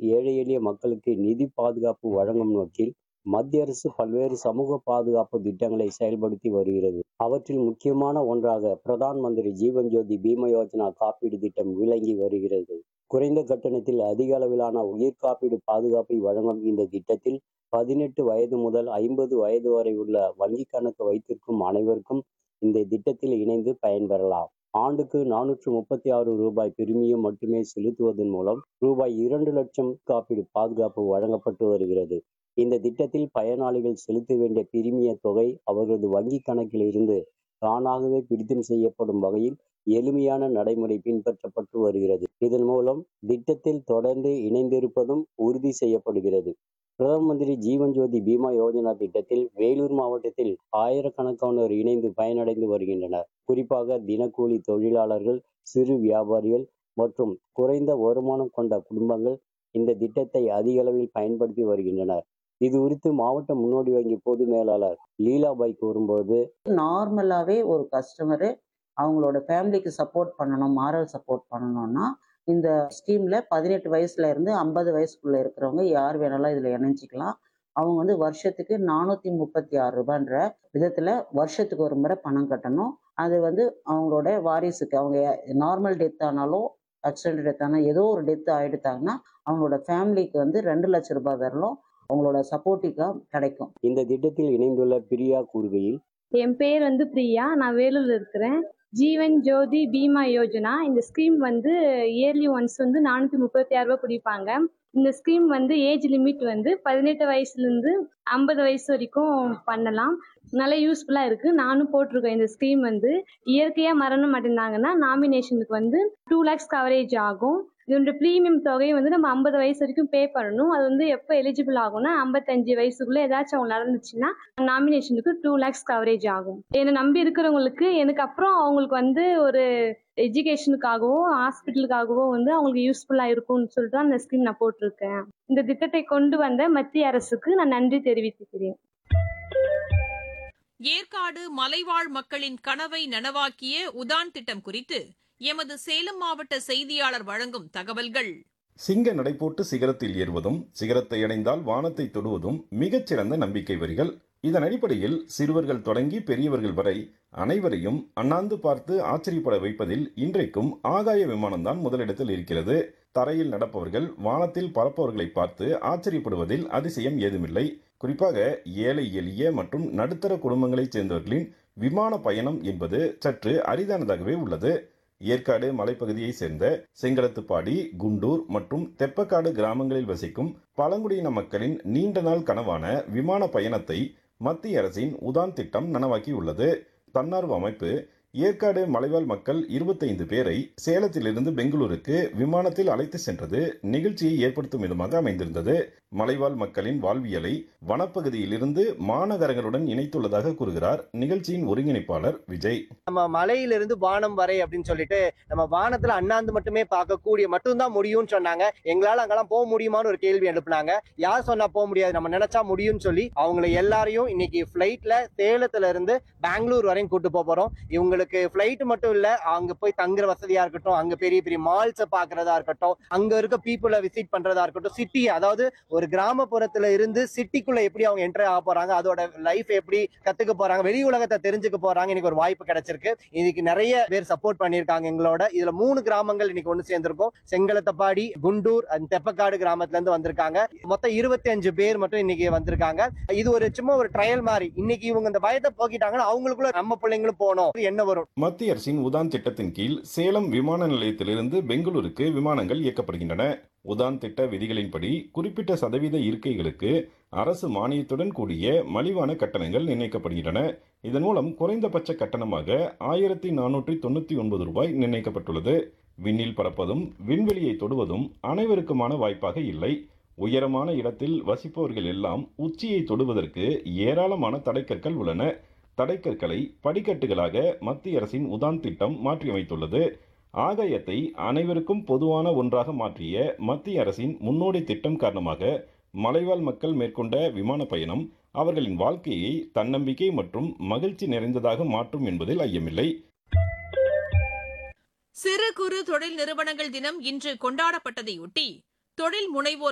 ஏழை எளிய மக்களுக்கு நிதி பாதுகாப்பு வழங்கும் நோக்கில் மத்திய அரசு பல்வேறு சமூக பாதுகாப்பு திட்டங்களை செயல்படுத்தி வருகிறது அவற்றில் முக்கியமான ஒன்றாக பிரதான் மந்திரி ஜீவன் ஜோதி பீம யோஜனா காப்பீடு திட்டம் விளங்கி வருகிறது குறைந்த கட்டணத்தில் அதிக அளவிலான உயிர் காப்பீடு பாதுகாப்பை வழங்கும் இந்த திட்டத்தில் பதினெட்டு வயது முதல் ஐம்பது வயது வரை உள்ள வங்கி கணக்கு வைத்திருக்கும் அனைவருக்கும் இந்த திட்டத்தில் இணைந்து பயன்பெறலாம் ஆண்டுக்கு நானூற்று முப்பத்தி ஆறு ரூபாய் பிரிமியம் மட்டுமே செலுத்துவதன் மூலம் ரூபாய் இரண்டு லட்சம் காப்பீடு பாதுகாப்பு வழங்கப்பட்டு வருகிறது இந்த திட்டத்தில் பயனாளிகள் செலுத்த வேண்டிய பிரிமிய தொகை அவர்களது வங்கி கணக்கில் இருந்து தானாகவே பிடித்தம் செய்யப்படும் வகையில் எளிமையான நடைமுறை பின்பற்றப்பட்டு வருகிறது இதன் மூலம் திட்டத்தில் தொடர்ந்து இணைந்திருப்பதும் உறுதி செய்யப்படுகிறது பிரதம மந்திரி ஜீவன் ஜோதி பீமா யோஜனா திட்டத்தில் வேலூர் மாவட்டத்தில் ஆயிரக்கணக்கானோர் இணைந்து பயனடைந்து வருகின்றனர் குறிப்பாக தினக்கூலி தொழிலாளர்கள் சிறு வியாபாரிகள் மற்றும் குறைந்த வருமானம் கொண்ட குடும்பங்கள் இந்த திட்டத்தை அதிக அளவில் பயன்படுத்தி வருகின்றனர் இது குறித்து மாவட்ட முன்னோடி வங்கி பொது மேலாளர் லீலாபாய் கூறும்போது நார்மலாகவே ஒரு கஸ்டமரு அவங்களோட ஃபேமிலிக்கு சப்போர்ட் பண்ணணும் மாரல் சப்போர்ட் பண்ணணும்னா இந்த ஸ்கீமில் பதினெட்டு வயசுல இருந்து ஐம்பது வயசுக்குள்ள இருக்கிறவங்க யார் வேணாலும் இதில் இணைஞ்சிக்கலாம் அவங்க வந்து வருஷத்துக்கு நானூற்றி முப்பத்தி ஆறு ரூபான்ற விதத்தில் வருஷத்துக்கு ஒரு முறை பணம் கட்டணும் அது வந்து அவங்களோட வாரிசுக்கு அவங்க நார்மல் டெத் ஆனாலும் ஆக்சிடென்ட் டெத் ஆனால் ஏதோ ஒரு டெத் ஆகிடுத்தாங்கன்னா அவங்களோட ஃபேமிலிக்கு வந்து ரெண்டு லட்சம் ரூபாய் வரலும் அவங்களோட சப்போர்ட்டிக்காக கிடைக்கும் இந்த திட்டத்தில் இணைந்துள்ள பிரியா கூறுகையில் என் பேர் வந்து பிரியா நான் வேலூர்ல இருக்கிறேன் ஜீவன் ஜோதி பீமா யோஜனா இந்த ஸ்கீம் வந்து இயர்லி ஒன்ஸ் வந்து நானூற்றி முப்பத்தி ஆறு ரூபாய் பிடிப்பாங்க இந்த ஸ்கீம் வந்து ஏஜ் லிமிட் வந்து பதினெட்டு வயசுலேருந்து ஐம்பது வயசு வரைக்கும் பண்ணலாம் நல்லா யூஸ்ஃபுல்லாக இருக்குது நானும் போட்டிருக்கேன் இந்த ஸ்கீம் வந்து இயற்கையாக மரணம் அடைந்தாங்கன்னா நாமினேஷனுக்கு வந்து டூ லேக்ஸ் கவரேஜ் ஆகும் இதோட ப்ரீமியம் தொகையை வந்து நம்ம ஐம்பது வயசு வரைக்கும் பே பண்ணணும் அது வந்து எப்போ எலிஜிபிள் ஆகும்னா ஐம்பத்தஞ்சு வயசுக்குள்ளே ஏதாச்சும் அவங்க நடந்துச்சுன்னா நாமினேஷனுக்கு டூ லேக்ஸ் கவரேஜ் ஆகும் என்னை நம்பி இருக்கிறவங்களுக்கு எனக்கு அப்புறம் அவங்களுக்கு வந்து ஒரு எஜுகேஷனுக்காகவோ ஹாஸ்பிட்டலுக்காகவோ வந்து அவங்களுக்கு யூஸ்ஃபுல்லாக இருக்கும்னு சொல்லிட்டு அந்த ஸ்கீம் நான் போட்டிருக்கேன் இந்த திட்டத்தை கொண்டு வந்த மத்திய அரசுக்கு நான் நன்றி தெரிவித்துக்கிறேன் ஏற்காடு மலைவாழ் மக்களின் கனவை நனவாக்கிய உதான் திட்டம் குறித்து எமது சேலம் மாவட்ட செய்தியாளர் வழங்கும் தகவல்கள் சிங்க நடைபோட்டு சிகரத்தில் ஏறுவதும் சிகரத்தை அடைந்தால் வானத்தை தொடுவதும் மிகச்சிறந்த நம்பிக்கை வரிகள் இதன் அடிப்படையில் சிறுவர்கள் தொடங்கி பெரியவர்கள் வரை அனைவரையும் அண்ணாந்து பார்த்து ஆச்சரியப்பட வைப்பதில் இன்றைக்கும் ஆகாய விமானம்தான் முதலிடத்தில் இருக்கிறது தரையில் நடப்பவர்கள் வானத்தில் பறப்பவர்களை பார்த்து ஆச்சரியப்படுவதில் அதிசயம் ஏதுமில்லை குறிப்பாக ஏழை எளிய மற்றும் நடுத்தர குடும்பங்களைச் சேர்ந்தவர்களின் விமான பயணம் என்பது சற்று அரிதானதாகவே உள்ளது ஏற்காடு மலைப்பகுதியைச் சேர்ந்த செங்கலத்துப்பாடி குண்டூர் மற்றும் தெப்பக்காடு கிராமங்களில் வசிக்கும் பழங்குடியின மக்களின் நீண்ட நாள் கனவான விமான பயணத்தை மத்திய அரசின் உதான் திட்டம் நனவாக்கியுள்ளது தன்னார்வ அமைப்பு ஏற்காடு மலைவாழ் மக்கள் இருபத்தைந்து பேரை சேலத்திலிருந்து பெங்களூருக்கு விமானத்தில் அழைத்து சென்றது நிகழ்ச்சியை ஏற்படுத்தும் விதமாக அமைந்திருந்தது மலைவாழ் மக்களின் வாழ்வியலை வனப்பகுதியிலிருந்து மாநகரங்களுடன் இணைத்துள்ளதாக கூறுகிறார் நிகழ்ச்சியின் ஒருங்கிணைப்பாளர் விஜய் நம்ம மலையிலிருந்து வானம் வரை அப்படின்னு சொல்லிட்டு நம்ம வானத்துல அண்ணாந்து மட்டுமே பார்க்கக்கூடிய மட்டும்தான் முடியும்னு சொன்னாங்க எங்களால அங்கெல்லாம் போக முடியுமான்னு ஒரு கேள்வி எழுப்புனாங்க யார் சொன்னா போக முடியாது நம்ம நினைச்சா முடியும்னு சொல்லி அவங்களை எல்லாரையும் இன்னைக்கு ஃபிளைட்ல சேலத்துல இருந்து பெங்களூர் வரையும் கூட்டு போக போறோம் இவங்களுக்கு ஃபிளைட் மட்டும் இல்ல அங்க போய் தங்குற வசதியா இருக்கட்டும் அங்க பெரிய பெரிய மால்ஸை பாக்குறதா இருக்கட்டும் அங்க இருக்க பீப்புளை விசிட் பண்றதா இருக்கட்டும் சிட்டி அதாவது ஒரு கிராமப்புறத்துல இருந்து சிட்டிக்குள்ள எப்படி அவங்க என்டர் ஆக போறாங்க அதோட லைஃப் எப்படி கத்துக்க போறாங்க வெளி உலகத்தை தெரிஞ்சுக்க போறாங்க இன்னைக்கு ஒரு வாய்ப்பு கிடைச்சிருக்கு இன்னைக்கு நிறைய பேர் சப்போர்ட் பண்ணியிருக்காங்க எங்களோட இதுல மூணு கிராமங்கள் இன்னைக்கு ஒன்று சேர்ந்திருக்கோம் செங்கலத்தப்பாடி குண்டூர் and தெப்பக்காடு கிராமத்துல இருந்து வந்திருக்காங்க மொத்தம் இருபத்தி அஞ்சு பேர் மட்டும் இன்னைக்கு வந்திருக்காங்க இது ஒரு சும்மா ஒரு ட்ரையல் மாதிரி இன்னைக்கு இவங்க இந்த பயத்தை போக்கிட்டாங்கன்னா அவங்களுக்குள்ள நம்ம பிள்ளைங்களும் போனோம் என்ன வரும் மத்திய அரசின் உதான் திட்டத்தின் கீழ் சேலம் விமான நிலையத்திலிருந்து பெங்களூருக்கு விமானங்கள் இயக்கப்படுகின்றன உதான் திட்ட விதிகளின்படி குறிப்பிட்ட சதவீத இருக்கைகளுக்கு அரசு மானியத்துடன் கூடிய மலிவான கட்டணங்கள் நிர்ணயிக்கப்படுகின்றன இதன் மூலம் குறைந்தபட்ச கட்டணமாக ஆயிரத்தி நானூற்றி தொண்ணூற்றி ஒன்பது ரூபாய் நிர்ணயிக்கப்பட்டுள்ளது விண்ணில் பறப்பதும் விண்வெளியை தொடுவதும் அனைவருக்குமான வாய்ப்பாக இல்லை உயரமான இடத்தில் வசிப்பவர்கள் எல்லாம் உச்சியை தொடுவதற்கு ஏராளமான தடைக்கற்கள் உள்ளன தடைக்கற்களை படிக்கட்டுகளாக மத்திய அரசின் உதான் திட்டம் மாற்றியமைத்துள்ளது ஆகாயத்தை அனைவருக்கும் பொதுவான ஒன்றாக மாற்றிய மத்திய அரசின் முன்னோடி திட்டம் காரணமாக மலைவாழ் மக்கள் மேற்கொண்ட விமான பயணம் அவர்களின் வாழ்க்கையை தன்னம்பிக்கை மற்றும் மகிழ்ச்சி நிறைந்ததாக மாற்றும் என்பதில் ஐயமில்லை சிறு குறு தொழில் நிறுவனங்கள் தினம் இன்று கொண்டாடப்பட்டதையொட்டி தொழில் முனைவோர்